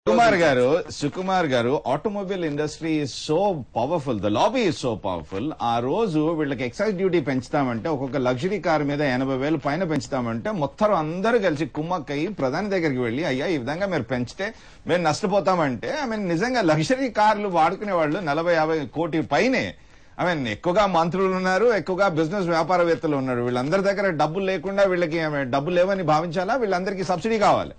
Sukumar garu Sukumar garu automobile industry is so powerful the lobby is so powerful ఆ రోజు వీళ్ళకి excise duty పెంచుతామంటే ఒక్కొక్క లగ్జరీ కార్ మీద ఎనభై వేలు పైన పెంచుతామంటే మొత్తం అందరూ కలిసి కుమ్మక్కయ్యి ప్రధాని దగ్గరికి వెళ్లి అయ్యా ఈ విధంగా మీరు పెంచితే మేము నష్టపోతామంటే ఐ మీన్ నిజంగా లగ్జరీ కార్లు వాడుకునే వాళ్ళు నలభై యాభై కోటి పైనే ఐ మీన్ ఎక్కువగా మంత్రులు ఉన్నారు ఎక్కువగా బిజినెస్ వ్యాపారవేత్తలు ఉన్నారు వీళ్ళందరి దగ్గర డబ్బులు లేకుండా వీళ్ళకి I mean, డబ్బులు లేవని భావించాలా వీళ్ళందరికీ సబ్సిడీ కావాలి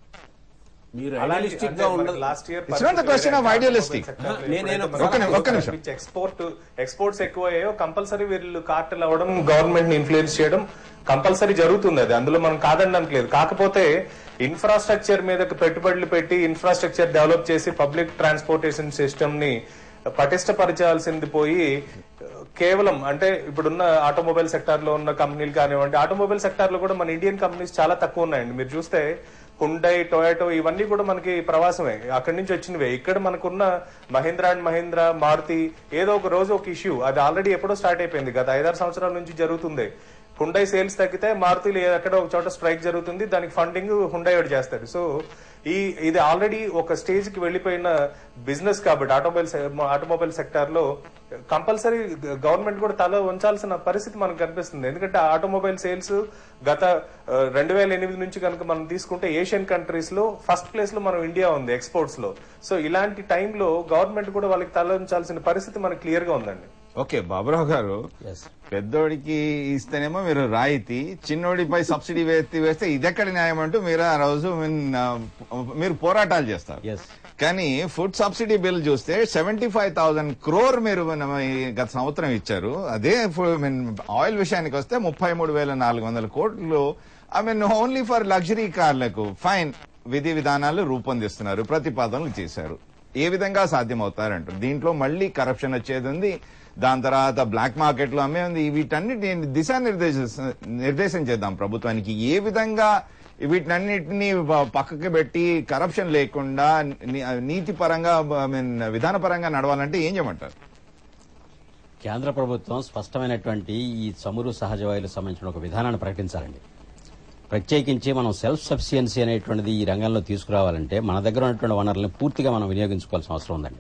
మీరు అలాంటి రియలిస్టిక్ అంటే గా మనకి ఉండదు last year It's not the question of idealistic. నేను- నేను ఒక్క నిమిషం, ఒక్క నిమిషం. ఎక్స్పోర్ట్ ఎక్స్పోర్ట్స్ ఎక్కువ అయ్యాయో కంపల్సరీ వీళ్ళు కార్టెల్ అవ్వడం గవర్నమెంట్ ని ఇన్ఫ్లుయెన్స్ చేయడం కంపల్సరీ జరుగుతుంది అది అందులో మనం కాదనడానికి లేదు కాకపోతే ఇన్ఫ్రాస్ట్రక్చర్ మీద పెట్టుబడులు పెట్టి ఇన్ఫ్రాస్ట్రక్చర్ డెవలప్ చేసి పబ్లిక్ ట్రాన్స్పోర్టేషన్ సిస్టమ్ ని పటిష్టపరచాల్సింది పోయి కేవలం అంటే ఇప్పుడున్న ఆటోమొబైల్ సెక్టార్ లో ఉన్న కంపెనీలు కానివ్వండి ఆటోమొబైల్ సెక్టార్ లో కూడా మన ఇండియన్ కంపెనీస్ చాలా తక్కువ ఉన్నాయండి మీరు చూస్తే హుండై టొయాటో ఇవన్నీ కూడా మనకి ప్రవాసమే అక్కడి నుంచి వచ్చినవే ఇక్కడ మనకున్న మహీంద్రా అండ్ మహీంద్రా మారుతి ఏదో ఒక రోజు ఒక ఇష్యూ అది ఆల్రెడీ ఎప్పుడో స్టార్ట్ అయిపోయింది గత ఐదారు సంవత్సరాల నుంచి జరుగుతుంది హుండై సేల్స్ తగ్గితే మారుతిలు ఎక్కడ ఒక చోట స్ట్రైక్ జరుగుతుంది దానికి ఫండింగ్ హుండై వాడు చేస్తాడు సో ఈ ఇది ఆల్రెడీ ఒక స్టేజ్ కి వెళ్ళిపోయిన బిజినెస్ కాబట్టి ఆటోమొబైల్ ఆటోమొబైల్ సెక్టార్ లో కంపల్సరీ గవర్నమెంట్ కూడా తల ఉంచాల్సిన పరిస్థితి మనకు కనిపిస్తుంది ఎందుకంటే ఆటోమొబైల్ సేల్స్ గత రెండు వేల ఎనిమిది నుంచి కనుక మనం తీసుకుంటే ఏషియన్ కంట్రీస్ లో ఫస్ట్ ప్లేస్ లో మనం ఇండియా ఉంది ఎక్స్పోర్ట్స్ లో సో ఇలాంటి టైంలో గవర్నమెంట్ కూడా వాళ్ళకి తల ఉంచాల్సిన పరిస్థితి మనకు క్లియర్ గా ఉందండి ఓకే బాబురావు గారు Yes. పెద్దోడికి ఇస్తేనేమో మీరు రాయితీ చిన్నోడిపై సబ్సిడీ వేస్తే వేస్తే ఇదెక్కడ న్యాయం అంటూ మీరు ఆ రోజు మీన్, ఆ, మీరు పోరాటాలు చేస్తారు Yes. కానీ ఫుడ్ సబ్సిడీ బిల్ చూస్తే సెవెంటీ ఫైవ్ థౌసండ్ క్రోర్ మీరు మన ఈ గత సంవత్సరం ఇచ్చారు అదే ఫు- మీన్ ఆయిల్ విషయానికి వస్తే ముప్పై మూడు వేల నాలుగు వందల కోట్లు I mean only for luxury కార్లకు ఫైన్ విధి విధానాలు రూపొందిస్తున్నారు ప్రతిపాదనలు చేశారు ఏ విధంగా సాధ్యమవుతారంటారు దీంట్లో మళ్ళీ కరప్షన్ వచ్చేది ఉంది దాని తర్వాత బ్లాక్ మార్కెట్ లో అమ్మే ఉంది వీటన్నిటి దిశానిర్దేశ నిర్దేశం చేద్దాం ప్రభుత్వానికి ఏ విధంగా వీటినన్నిటిని ప- పక్కకి పెట్టి కరప్షన్ లేకుండా ని- నీతి పరంగా ఐ మీన్ విధాన పరంగా నడవాలంటే ఏం చేయమంటారు కేంద్ర ప్రభుత్వం స్పష్టమైనటువంటి ఈ చమురు సహజ వాయువులకు సంబంధించిన ఒక విధానాన్ని ప్రకటించాలండి ప్రత్యేకించి మనం సెల్ఫ్ సఫిషియన్సీ అనేటువంటిది ఈ రంగంలో తీసుకురావాలంటే మన దగ్గర ఉన్నటువంటి వనరులను పూర్తిగా మనం వినియోగించుకోవాల్సిన అవసరం ఉందండి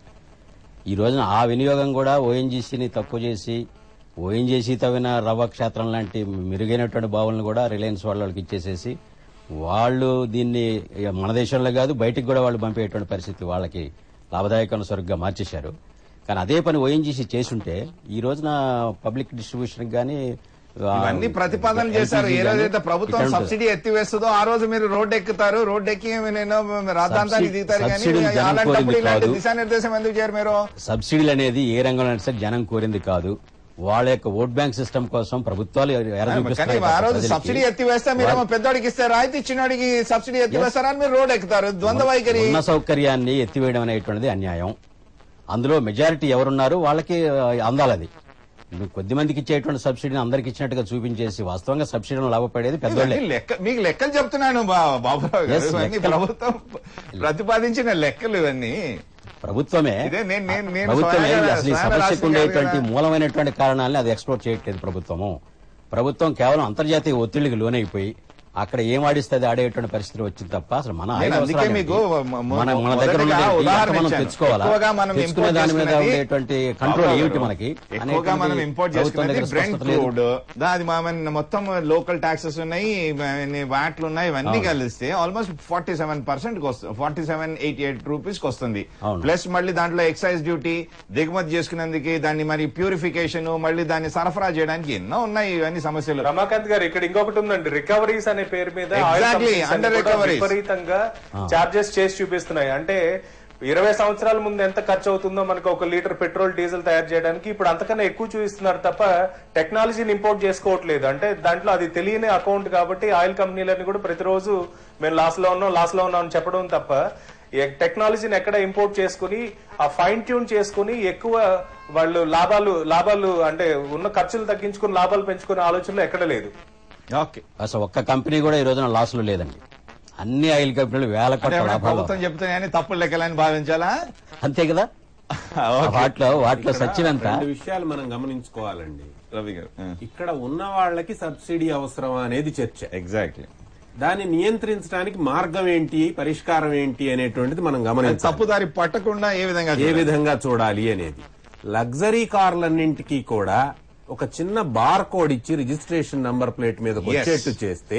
ఈ రోజున ఆ వినియోగం కూడా ఓఎన్జీసీని తక్కువ చేసి ఓఎన్జీసీ తవ్విన రవ్వ క్షేత్రం లాంటి మెరుగైనటువంటి బావులను కూడా రిలయన్స్ వాళ్ళకి ఇచ్చేసేసి వాళ్ళు దీన్ని ఇక మన దేశంలో కాదు బయటికి కూడా వాళ్ళు పంపేటువంటి పరిస్థితి వాళ్ళకి లాభదాయకమైన సరుగ్గా మార్చేశారు కానీ అదే పని ఓఎన్జీసీ చేసుంటే ఈ రోజున పబ్లిక్ డిస్ట్రిబ్యూషన్ కానీ ఇవన్నీ ప్రతిపాదనలు చేశారు ఏ రోజైతే ప్రభుత్వం సబ్సిడీ ఎత్తివేస్తుందో ఆ రోజు మీరు రోడ్డు ఎక్కుతారు రోడ్డు ఎక్కి నేను రాద్ధాంతానికి సబ్సిడీ- దిగుతారు కానీ సబ్సిడీలు జనం అలాంటప్పుడు కోరింది ఇలాంటి కాదు. దిశానిర్దేశం ఎందుకు చేయరు మీరు సబ్సిడీలు అనేది ఏ రంగంలో సరే జనం కోరింది కాదు వాళ్ళ యొక్క ఓట్ బ్యాంక్ సిస్టమ్ కోసం ప్రభుత్వాలు ఎర కానీ చూపిస్తున్నాయి ఆ రోజు ప్రజలకి. సబ్సిడీ ఎత్తివేస్తే మీరేమో పెద్దోడికి ఇస్తే రాయితీ చిన్నోడికి సబ్సిడీ ఎత్తివేస్తారని మీరు రోడ్డు ఎక్కుతారు ద్వంద్వ వైఖరి ఉన్న సౌకర్యాన్ని ఎత్తివేయడం అనేటువంటిది అన్యాయం అందులో మెజారిటీ ఎవరున్నారు వాళ్ళకి ఆ, అందాలది నువ్వు కొద్ది మందికి ఇచ్చేటువంటి సబ్సిడీని అందరికి ఇచ్చినట్టుగా చూపించేసి వాస్తవంగా సబ్సిడీని లాభపడేది పెద్దోళ్ళే ఇవన్నీ లెక్క మీకు లెక్కలు చెప్తున్నాను బా- బాబురావు గారు Yes, ఇవన్నీ లెక్కలు. ప్రభుత్వం ప్రతిపాదించిన లెక్కలు ఇవన్నీ ప్రభుత్వమే ఇదే నేను- నేను- నేను ప్రభుత్వమే స్వయంగా- అసలు ఈ స్వయంగా సమస్యకు రాష్ట్రం ఉండేటువంటి గారు మూలమైనటువంటి కారణాలని అది ఎక్స్ప్లోర్ చేయట్లేదు ప్రభుత్వము ప్రభుత్వం కేవలం అంతర్జాతీయ ఒత్తిళ్లకు లోనైపోయి అక్కడ ఏం ఆడిస్తే అది ఆడేటువంటి పరిస్థితి వచ్చింది తప్ప అసలు మన నేను ఆయిల్ అందుకే అవసరాలు మీకు ఏంటి? మ- మ- మన మన దగ్గర మొదటగా ఉన్నటువంటి ఉదాహరణ ఎంత మనం ఇచ్చాను. తెచ్చుకోవాలా ఎక్కువగా మనం తెచ్చుకునే import దాని మీద చేసుకునేది- ఉండేటువంటి కంట్రోల్ బాబు ఏమిటి గారు, మనకి ఎక్కువగా అనేటువంటిది మనం ఇంపోర్ట్ ప్రభుత్వం చేసుకునేది దగ్గర బ్రెంట్ స్పష్టత లేదు. క్రూడ్ అది మన మొత్తం లోకల్ టాక్సెస్ ఉన్నాయి వాట్లు ఉన్నాయి ఇవన్నీ అవును. కలిస్తే almost forty seven percent forty seven eighty eight rupees కి వస్తుంది అవును. ప్లస్ మళ్ళీ దాంట్లో ఎక్సైజ్ డ్యూటీ దిగుమతి చేసుకునేందుకు దాన్ని మరి ప్యూరిఫికేషన్ మళ్ళీ దాన్ని సరఫరా చేయడానికి ఎన్నో ఉన్నాయి ఇవన్నీ సమస్యలు రమాకాంత్ గారు ఇక్కడ ఇంకొకటి ఉందండి రికవరీస్ అనే పేరు మీద ఆయిల్ Exactly, కంపెనీస్ అన్ని under కూడా recoveries. విపరీతంగా చార్జెస్ చేసి చూపిస్తున్నాయి అంటే ఇరవై సంవత్సరాల ముందు ఎంత ఖర్చు అవుతుందో మనకు ఒక లీటర్ పెట్రోల్ డీజిల్ తయారు చేయడానికి ఇప్పుడు అంతకన్నా ఎక్కువ చూపిస్తున్నారు తప్ప టెక్నాలజీని ఇంపోర్ట్ చేసుకోవట్లేదు అంటే దాంట్లో అది తెలియని అకౌంట్ కాబట్టి ఆయిల్ కంపెనీలన్నీ కూడా ప్రతిరోజు మేము లాస్ లో ఉన్నాం లాస్ లో ఉన్నాం అని చెప్పడం తప్ప ఈ టెక్నాలజీని ఎక్కడ ఇంపోర్ట్ చేసుకుని ఆ ఫైన్ ట్యూన్ చేసుకుని ఎక్కువ వాళ్ళు లాభాలు లాభాలు అంటే ఉన్న ఖర్చులు తగ్గించుకుని లాభాలు పెంచుకునే ఆలోచనలో ఎక్కడ లేదు ఓకే అసలు ఒక్క కంపెనీ కూడా ఈ రోజున లాస్ లో లేదండి అన్ని ఆయిల్ కంపెనీలు వేల అంటే కోట్ల ఏమన్నా లాభాలు ప్రభుత్వం చెప్తున్నాయని తప్పులు లెక్కలని భావించాలా అంతే కదా వాటిలో వాటిలో సత్యం ఎంత రెండు విషయాలు మనం గమనించుకోవాలండి రవి గారు ఇక్కడ ఉన్న వాళ్ళకి సబ్సిడీ అవసరం అనేది చర్చ ఎగ్జాక్ట్లీ దాన్ని నియంత్రించడానికి మార్గం ఏంటి పరిష్కారం ఏంటి అనేటువంటిది మనం అది గమనించాలి తప్పుదారి పట్టకుండా ఏ విధంగా ఏ చూడాలి? విధంగా చూడాలి అనేది లగ్జరీ కార్లన్నింటికి కూడా ఒక చిన్న బార్ కోడ్ ఇచ్చి రిజిస్ట్రేషన్ నంబర్ ప్లేట్ మీద వచ్చేట్టు చేస్తే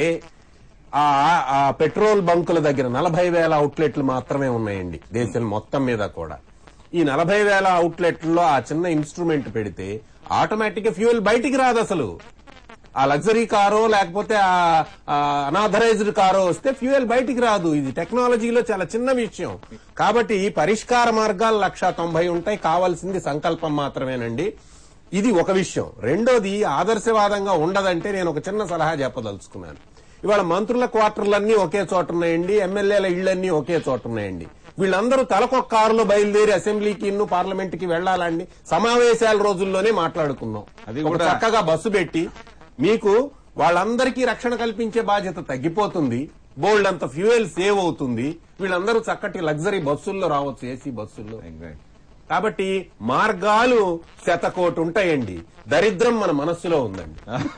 ఆ ఆ పెట్రోల్ బంకుల దగ్గర నలభై వేల అవుట్లెట్లు మాత్రమే ఉన్నాయండి దేశం మొత్తం మీద కూడా ఈ నలభై వేల అవుట్లెట్లలో ఆ చిన్న ఇన్స్ట్రుమెంట్ పెడితే ఆటోమేటిక్ గా ఫ్యూయల్ బయటికి రాదు అసలు ఆ లగ్జరీ కారో లేకపోతే ఆ అనాథరైజ్డ్ కారో వస్తే ఫ్యూయల్ బయటికి రాదు ఇది టెక్నాలజీలో చాలా చిన్న విషయం కాబట్టి ఈ పరిష్కార మార్గాలు లక్ష తొంభై ఉంటాయి కావాల్సింది సంకల్పం మాత్రమేనండి ఇది ఒక విషయం రెండోది ఆదర్శవాదంగా ఉండదంటే నేను ఒక చిన్న సలహా చెప్పదలుచుకున్నాను ఇవాళ మంత్రుల క్వార్టర్లన్నీ ఒకే చోట ఉన్నాయండి ఎమ్మెల్యేల ఇళ్లన్నీ ఒకే చోట ఉన్నాయండి వీళ్ళందరూ తలకొక కారులో బయలుదేరి అసెంబ్లీకి ఇన్ను పార్లమెంట్ కి వెళ్లాలండి సమావేశాల రోజుల్లోనే మాట్లాడుకున్నాం అది ఒక కూడా- చక్కగా బస్సు పెట్టి మీకు వాళ్ళందరికీ రక్షణ కల్పించే బాధ్యత తగ్గిపోతుంది బోల్డ్ అంత ఫ్యూయల్ సేవ్ అవుతుంది వీళ్ళందరూ చక్కటి లగ్జరీ బస్సుల్లో రావచ్చు ఏసీ బస్సుల్లో Exactly. కాబట్టి మార్గాలు శతకోటి ఉంటాయండి దరిద్రం మన మనస్సులో ఉందండి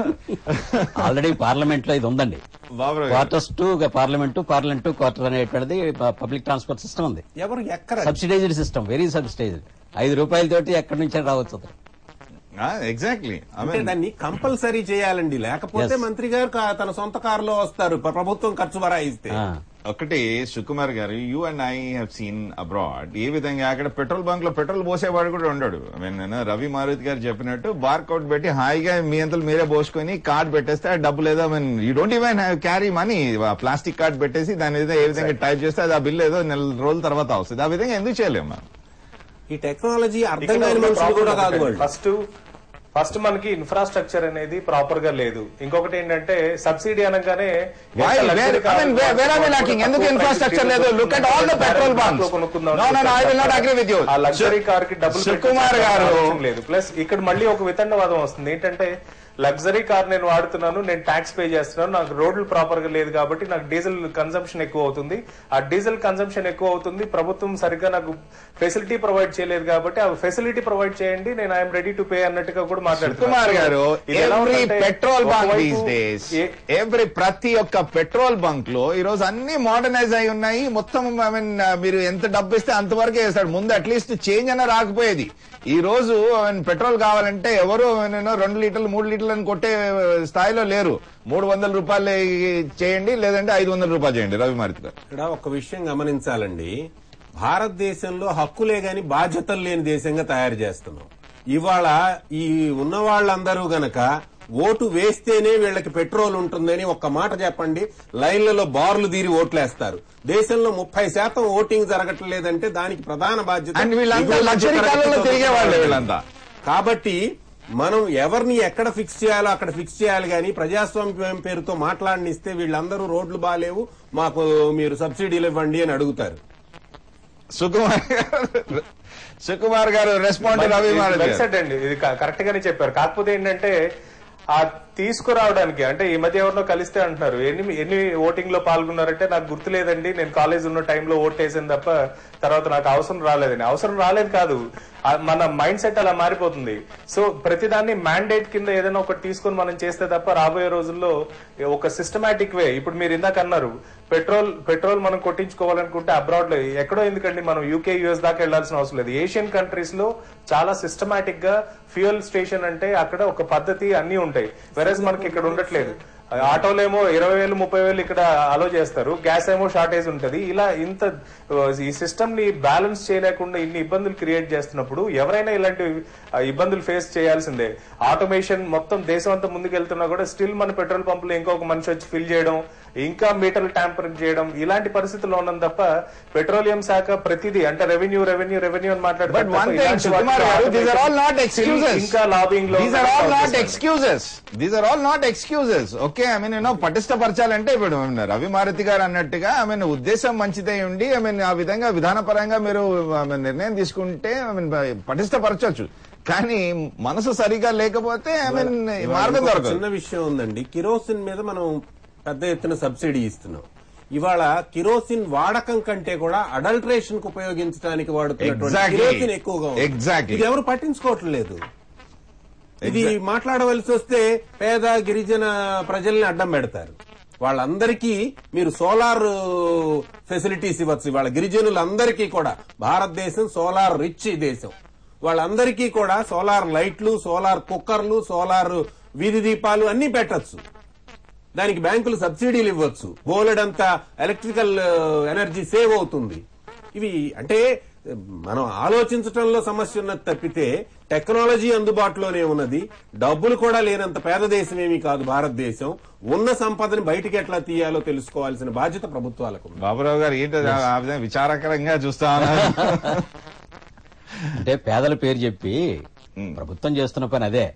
ఆల్రెడీ పార్లమెంట్ లో ఇది ఉందండి Babu garu. Quarters to parliament parliament to quarter అనేటువంటిది పబ్లిక్ ట్రాన్స్పోర్ట్ సిస్టమ్ ఉంది ఎవరు ఎక్కడ సబ్సిడైజ్డ్ సిస్టమ్ వెరీ సబ్సిడైజ్డ్ ఐదు రూపాయలతోటి ఎక్కడి నుంచి రావచ్చు అతను. ఎగ్జాక్ట్లీ అంటే దాన్ని కంపల్సరీ చేయాలండి లేకపోతే Yes. మంత్రి గారు కా- తన సొంత కారులో వస్తారు ప్ర- ప్రభుత్వం ఖర్చు భరాయిస్తే ఆ. ఒకటి Sukumar garu you and I have seen abroad ఏ విధంగా అక్కడ పెట్రోల్ బంక్ లో పెట్రోల్ పోసేవాడు కూడా ఉండడు I mean, నేను రవి మారుతి గారు చెప్పినట్టు బార్ కోడ్ పెట్టి హాయిగా మీ అంతలు మీరే పోసుకొని కార్డ్ పెట్టేస్తే ఆ డబ్బులు ఏదో mean you don't even carry money plastic card పెట్టేసి దాని మీద ఏ విధంగా టైప్ చేస్తే అది ఆ బిల్ ఏదో నెల రోజుల తర్వాత వస్తుంది ఆ విధంగా ఎందుకు చేయలేము మనం ఈ టెక్నాలజీ అర్థం కాని మనుషులు కూడా కాదు వాళ్ళు ఫస్ట్ ఫస్ట్ మనకి ఇన్ఫ్రాస్ట్రక్చర్ అనేది ప్రాపర్ గా లేదు ఇంకొకటి ఏంటంటే సబ్సిడీ అనగానే Why? Where- I mean, where- where are we lacking? ఎందుకు infrastructure లేదు? Look at all the petrol bunks. No, no, no, I will not agree with you. ఆ లగ్జరీ Su- కార్ కి డబ్బులు సుకుమార్ పెట్టే గారు. అవసరం లేదు ప్లస్ ఇక్కడ మళ్ళీ ఒక వితండవాదం వస్తుంది ఏంటంటే లగ్జరీ కార్ నేను వాడుతున్నాను నేను ట్యాక్స్ పే చేస్తున్నాను నాకు రోడ్లు ప్రాపర్ గా లేదు కాబట్టి నాకు డీజిల్ కన్సంప్షన్ ఎక్కువ అవుతుంది ఆ డీజిల్ కన్సంప్షన్ ఎక్కువ అవుతుంది ప్రభుత్వం సరిగ్గా నాకు ఫెసిలిటీ ప్రొవైడ్ చేయలేదు కాబట్టి ఆ ఫెసిలిటీ ప్రొవైడ్ చేయండి నేను ఐఎమ్ రెడీ టు పే అన్నట్టుగా కూడా మాట్లాడుతున్నాను కుమార్ గారు ఇది ఎలా ఎవ్రీ ఉందంటే పెట్రోల్ బంక్ ఒకవైపు దీస్ డేస్ ఏ- ఎవ్రీ ప్రతి ఒక్క పెట్రోల్ బంక్ లో ఈ రోజు అన్ని మోడర్నైజ్ అయి ఉన్నాయి మొత్తం ఐ మీన్ మీరు ఎంత డబ్బు ఇస్తే అంతవరకే వేస్తాడు ముందు అట్లీస్ట్ చేంజ్ అన్న రాకపోయేది ఈ రోజు I mean, పెట్రోల్ కావాలంటే ఎవరు నేను రెండు లీటర్లు మూడు లీటర్లు అని కొట్టే స్థాయిలో లేరు మూడు వందల రూపాయలు చేయండి లేదంటే ఐదు వందల రూపాయలు చేయండి రవి మారుతి గారు ఇక్కడ ఒక విషయం గమనించాలండి భారతదేశంలో హక్కులే గాని బాధ్యతలు లేని దేశంగా తయారు చేస్తున్నాం ఇవాళ ఈ ఉన్న వాళ్ళందరూ గనక ఓటు వేస్తేనే వీళ్ళకి పెట్రోల్ ఉంటుందని ఒక్క మాట చెప్పండి లైన్లలో బార్లు తీరి ఓట్లేస్తారు దేశంలో ముప్పై శాతం ఓటింగ్ జరగట్లేదంటే దానికి ప్రధాన బాధ్యత And వీళ్ళంతా దిగువ luxury మధ్య కార్లలో తరగతి తిరిగేవాళ్ళే వాళ్ళు. వీళ్ళంతా. కాబట్టి మనం ఎవరిని ఎక్కడ ఫిక్స్ చేయాలో అక్కడ ఫిక్స్ చేయాలి కానీ ప్రజాస్వామ్యం పేరుతో మాట్లాడనిస్తే వీళ్ళందరూ రోడ్లు బాలేవు మాకు మీరు సబ్సిడీలు ఇవ్వండి అని అడుగుతారు Sukumar garu Sukumar garu respond Ravi Maruti well garu said అండి ఇది కరెక్ట్ గానే చెప్పారు కాకపోతే ఏంటంటే ఆ తీసుకురావడానికి అంటే ఈ మధ్య ఎవరినో కలిస్తే అంటున్నారు ఎన్ని ఎన్ని ఓటింగ్ లో పాల్గొన్నారంటే నాకు గుర్తులేదండి నేను కాలేజ్ ఉన్న టైంలో ఓట్ వేసాను తప్ప తర్వాత నాకు అవసరం రాలేదండి అవసరం రాలేదు కాదు ఆ మన మైండ్ సెట్ అలా మారిపోతుంది సో ప్రతిదాన్ని మ్యాండేట్ కింద ఏదైనా ఒకటి తీసుకొని మనం చేస్తే తప్ప రాబోయే రోజుల్లో ఒక సిస్టమాటిక్ వే ఇప్పుడు మీరు ఇందాక అన్నారు పెట్రోల్ పెట్రోల్ మనం కొట్టించుకోవాలనుకుంటే అబ్రాడ్ లో ఎక్కడో ఎందుకండి మనం యూకే యుఎస్ దాకా వెళ్లాల్సిన అవసరం లేదు ఏషియన్ కంట్రీస్ లో చాలా సిస్టమాటిక్ గా ఫ్యూయల్ స్టేషన్ అంటే అక్కడ ఒక పద్ధతి అన్ని ఉంటాయి వెరస్ మనకి ఇక్కడ ఉండట్లేదు ఆటోలు ఏమో ఇరవై వేలు ముప్పై వేలు ఇక్కడ అలో చేస్తారు గ్యాస్ ఏమో షార్టేజ్ ఉంటది ఇలా ఇంత ఆ, ఈ సిస్టమ్ ని బ్యాలెన్స్ చేయలేకుండా ఇన్ని ఇబ్బందులు క్రియేట్ చేస్తున్నప్పుడు ఎవరైనా ఇలాంటి ఆ, ఇబ్బందులు ఫేస్ చేయాల్సిందే ఆటోమేషన్ మొత్తం దేశం అంతా ముందుకెళ్తున్నా కూడా స్టిల్ మన పెట్రోల్ పంపులు ఇంకొక మనిషి వచ్చి ఫిల్ చేయడం ఇంకా మీటర్లు ట్యాంపరింగ్ చేయడం ఇలాంటి పరిస్థితుల్లో ఉన్నాం తప్ప పెట్రోలియం శాఖ ప్రతిదీ అంటే రెవెన్యూ రెవెన్యూ రెవెన్యూ అని But one thing, మాట్లాడుతున్నారు Sukumar గారు, these are all not excuses. ఇంకా లాబింగ్ లో దీస్ ఆర్ ఆల్ నాట్ చేస్తారు. Excuses these are all not excuses okay I mean you know పటిష్టపరచాలంటే ఇప్పుడు I mean, రవి మారుతి గారు అన్నట్టుగా ఐ మీన్ ఉద్దేశం మంచిదై ఉండి ఐ మీన్ ఆ విధంగా విధానపరంగా మీరు I mean, నిర్ణయం తీసుకుంటే ఐ మీన్ పటిష్టపరచొచ్చు కానీ మనసు సరిగా లేకపోతే ఐ మీన్ ఇవాళ మార్గం ఇంకొక దొరకదు చిన్న విషయం ఉందండి కిరోసిన్ మీద మనం పెద్ద ఎత్తున సబ్సిడీ ఇస్తున్నాం ఇవాళ కిరోసిన్ వాడకం కంటే కూడా అడల్ట్రేషన్ కు ఉపయోగించడానికి వాడుతున్నటువంటి Exactly. కిరోసిన్ ఎక్కువగా ఉంది. Exactly. ఇది ఎవరు పట్టించుకోవట్లేదు ఇది మాట్లాడవలసి వస్తే పేద గిరిజన ప్రజల్ని అడ్డం పెడతారు వాళ్ళందరికీ మీరు సోలార్ ఫెసిలిటీస్ ఇవ్వచ్చు వాళ్ళ గిరిజనులందరికీ కూడా భారతదేశం సోలార్ రిచ్ దేశం వాళ్ళందరికీ కూడా సోలార్ లైట్లు సోలార్ కుక్కర్లు సోలార్ వీధి దీపాలు అన్ని పెట్టచ్చు దానికి బ్యాంకులు సబ్సిడీలు ఇవ్వచ్చు బోలెడంత ఎలక్ట్రికల్ ఎనర్జీ సేవ్ అవుతుంది ఇవి అంటే మనం ఆలోచించటంలో సమస్య ఉన్నది తప్పితే టెక్నాలజీ అందుబాటులోనే ఉన్నది డబ్బులు కూడా లేనంత పేద దేశం ఏమీ కాదు భారతదేశం ఉన్న సంపదని బయటికి ఎట్లా తీయాలో తెలుసుకోవాల్సిన బాధ్యత ప్రభుత్వాలకు ఉంది. బాబురావు గారు ఏంటో ఆ విధంగా విచారకరంగా చూస్తా ఉన్నారు అంటే పేదల పేరు చెప్పి ప్రభుత్వం చేస్తున్న పని అదే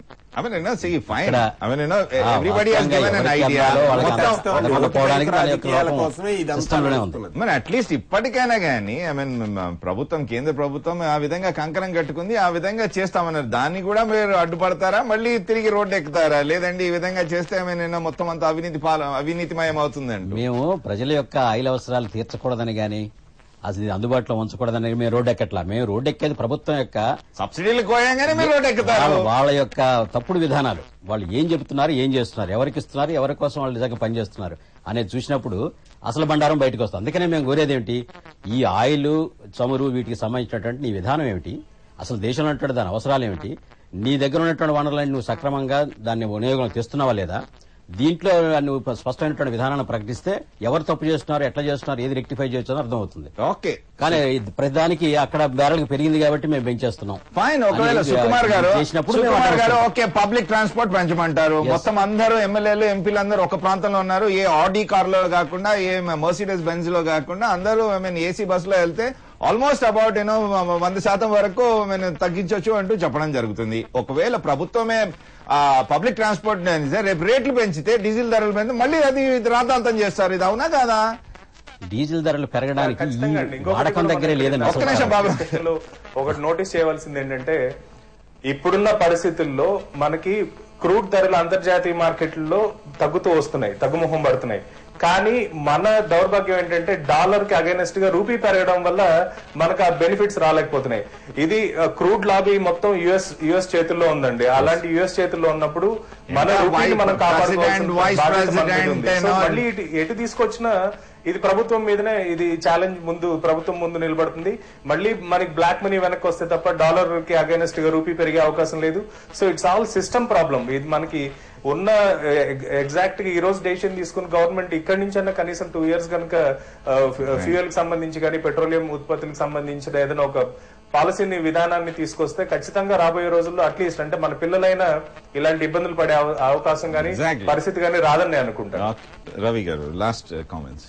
I mean, you know, see, fine. ఇక్కడ, I mean, you know, ఆ, everybody has వాస్తవంగా given an ఎవరికి idea. అమ్మాలో వాళ్ళకి మొత్తం- అంత- అంత పట్టుకోవడానికి దాని యొక్క రాజకీయాల లోపం కోసమే ఇదంతా సిస్టంలోనే ఉంది నడుస్తున్నది. మరి అట్లీస్ట్ ఇప్పటికైనా గానీ ఐ మీన్ ప్రభుత్వం కేంద్ర ప్రభుత్వం ఆ విధంగా కంకణం కట్టుకుంది ఆ విధంగా చేస్తామన్నారు దాన్ని కూడా మీరు అడ్డుపడతారా మళ్ళీ తిరిగి రోడ్డు ఎక్కుతారా లేదండి ఈ విధంగా చేస్తే I mean, you know, మొత్తం అంతా అవినీతి పాల అవినీతిమయం అవుతుందండి మేము ప్రజల యొక్క ఆయిల అవసరాలు తీర్చకూడదని గాని అసలు ఇది అందుబాటులో ఉంచకూడదని మేము రోడ్డు ఎక్కట్లా మేము రోడ్డు ఎక్కేది ప్రభుత్వం యొక్క సబ్సిడీలు కోయంగానే మీరు రోడ్డు ఎక్కుతారు వాళ్ళ- వాళ్ళ యొక్క తప్పుడు విధానాలు వాళ్ళు ఏం చెబుతున్నారు ఏం చేస్తున్నారు ఎవరికి ఇస్తున్నారు ఎవరి కోసం వాళ్ళు నిజంగా పనిచేస్తున్నారు అనేది చూసినప్పుడు అసలు బండారం బయటకు వస్తుంది అందుకనే మేము కోరేది ఏమిటి ఈ ఆయిల్ చమురు వీటికి సంబంధించినటువంటి నీ విధానం ఏమిటి అసలు దేశంలో ఉన్నటువంటి దాని అవసరాలు ఏమిటి నీ దగ్గర ఉన్నటువంటి వనరులను నువ్వు సక్రమంగా దాన్ని వినియోగం తెస్తున్నావా లేదా దీంట్లో నువ్వు స్పష్టమైనటువంటి విధానాన్ని ప్రకటిస్తే ఎవరు తప్పు చేస్తున్నారు ఎట్లా చేస్తున్నారు ఏది రెక్టిఫై చేయొచ్చు అని అర్థమవుతుంది ఓకే కానీ ఇది ప్రతిదానికి అక్కడ బేరలకు పెరిగింది కాబట్టి మేము పెంచేస్తున్నాం ఫైన్ ఒకవేళ అని సుకుమార్ గారు చేసినప్పుడు మేము సుకుమార్ గారు అడ్డు ఓకే పబ్లిక్ ట్రాన్స్పోర్ట్ పెంచమంటారు మొత్తం అందరూ ఎమ్మెల్యేలు ఎంపీలు అందరూ ఒక ప్రాంతంలో ఉన్నారు ఏ ఆడి కార్ లో కాకుండా ఏ మర్సిడెస్ బెంజ్ లో కాకుండా అందరూ ఐ మీన్ ఏసీ బస్ లో వెళ్తే ఆల్మోస్ట్ అబౌట్ యూనో వంద శాతం వరకు మేము తగ్గించవచ్చు అంటూ చెప్పడం జరుగుతుంది ఒకవేళ ప్రభుత్వమే పబ్లిక్ ట్రాన్స్పోర్ట్ రేపు రేట్లు పెంచితే డీజిల్ ధరలు పెంచితే మళ్ళీ అది రాతాంతం చేస్తారు ఇది అవునా కాదా డీజిల్ ధరలు పెరగడానికి ఖచ్చితంగా అండి. ఈ ఇంకొకటి వాడకం కూడా దగ్గరే మనకి లేదండి ఒక్క అసలు నిమిషం బాబు. లో ఒకటి నోటీస్ చేయవలసింది ఏంటంటే ఇప్పుడున్న పరిస్థితుల్లో మనకి క్రూడ్ ధరలు అంతర్జాతీయ మార్కెట్లలో తగ్గుతూ వస్తున్నాయి తగ్గుముఖం పడుతున్నాయి కానీ మన దౌర్భాగ్యం ఏంటంటే డాలర్ కి అగైనెస్ట్ గా రూపీ పెరగడం వల్ల మనకు ఆ బెనిఫిట్స్ రాలేకపోతున్నాయి ఇది క్రూడ్ లాబీ మొత్తం యుఎస్ యుఎస్ చేతుల్లో ఉందండి అలాంటి యుఎస్ చేతుల్లో ఉన్నప్పుడు మన ఇంకా రూపీని మనం President, కాపాడుకోవాల్సిన Vice బాధ్యత మన మీద President ఉంది. So and all. మళ్ళీ ఇటు ఎటు తీసుకొచ్చినా ఇది ప్రభుత్వం మీదనే ఇది ఛాలెంజ్ ముందు ప్రభుత్వం ముందు నిలబడుతుంది మళ్ళీ మనకి బ్లాక్ మనీ వెనక్కి వస్తే తప్ప డాలర్ కి అగైనెస్ట్ గా రూపీ పెరిగే అవకాశం లేదు so it's all system problem ఇది మనకి ఉన్న ఎగ్జాక్ట్ గా ఈ రోజు డెసిషన్ తీసుకుని గవర్నమెంట్ ఇక్కడి నుంచైనా కనీసం టూ ఇయర్స్ కనుక ఫ్యూయల్ కి సంబంధించి కానీ పెట్రోలియం ఉత్పత్తులకు సంబంధించిన ఏదైనా ఒక పాలసీని విధానాన్ని తీసుకొస్తే ఖచ్చితంగా రాబోయే రోజుల్లో అట్లీస్ట్ అంటే మన పిల్లలైనా ఇలాంటి ఇబ్బందులు పడే అవ- అవకాశం కానీ Exactly. పరిస్థితి కానీ రాదని నేను అనుకుంటాను ఓకే. రవి గారు లాస్ట్ కామెంట్స్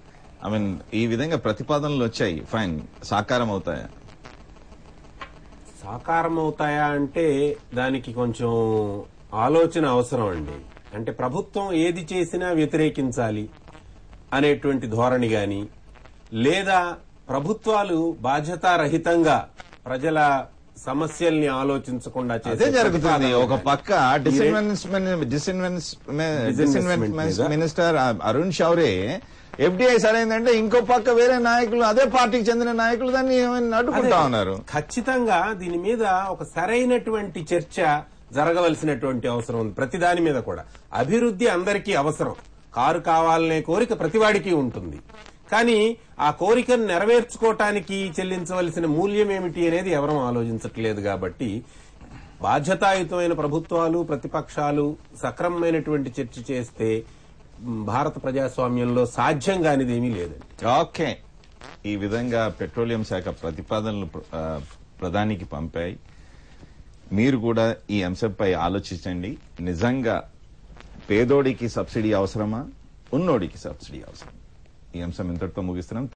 ఐ మీన్ ఈ విధంగా ప్రతిపాదనలు వచ్చాయి ఫైన్ సాకారం అవుతాయా సాకారం అవుతాయా అంటే దానికి కొంచెం ఆలోచన అవసరం అండి అంటే ప్రభుత్వం ఏది చేసినా వ్యతిరేకించాలి అనేటువంటి ధోరణి గాని లేదా ప్రభుత్వాలు బాధ్యతారహితంగా ప్రజల సమస్యల్ని ఆలోచించకుండా చేసే అదే జరుగుతుంది ప్రతిపాదనలు ఒక గాని. పక్క ఈ రె- డిస్ఇన్వెస్ట్మెంట్ Disinvestment మీద. మినిస్టర్ అరుణ్ షౌరే ఎఫ్డిఐ సరైందంటే ఇంకో పక్క వేరే నాయకులు అదే పార్టీకి చెందిన నాయకులు దాన్ని ఏమైనా అడ్డుకుంటా అదే. ఉన్నారు ఖచ్చితంగా దీని మీద ఒక సరైనటువంటి చర్చ జరగవలసినటువంటి అవసరం ఉంది ప్రతి దాని మీద కూడా అభివృద్ధి అందరికీ అవసరం కారు కావాలనే కోరిక ప్రతివాడికి ఉంటుంది కానీ ఆ కోరికను నెరవేర్చుకోవటానికి చెల్లించవలసిన మూల్యం ఏమిటి అనేది ఎవరూ ఆలోచించట్లేదు కాబట్టి బాధ్యతాయుతమైన ప్రభుత్వాలు ప్రతిపక్షాలు సక్రమమైనటువంటి చర్చ చేస్తే మ్, భారత ప్రజాస్వామ్యంలో సాధ్యం కానిది ఏమీ లేదండి ఓకే ఈ విధంగా పెట్రోలియం శాఖ ప్రతిపాదనలు ప్ర- ఆ, ప్రధానికి పంపాయి మీరు కూడా ఈ అంశంపై ఆలోచించండి నిజంగా పేదోడికి సబ్సిడీ అవసరమా ఉన్నోడికి సబ్సిడీ అవసరం ఈ అంశం ఇంతటితో ముగిస్తున్నాం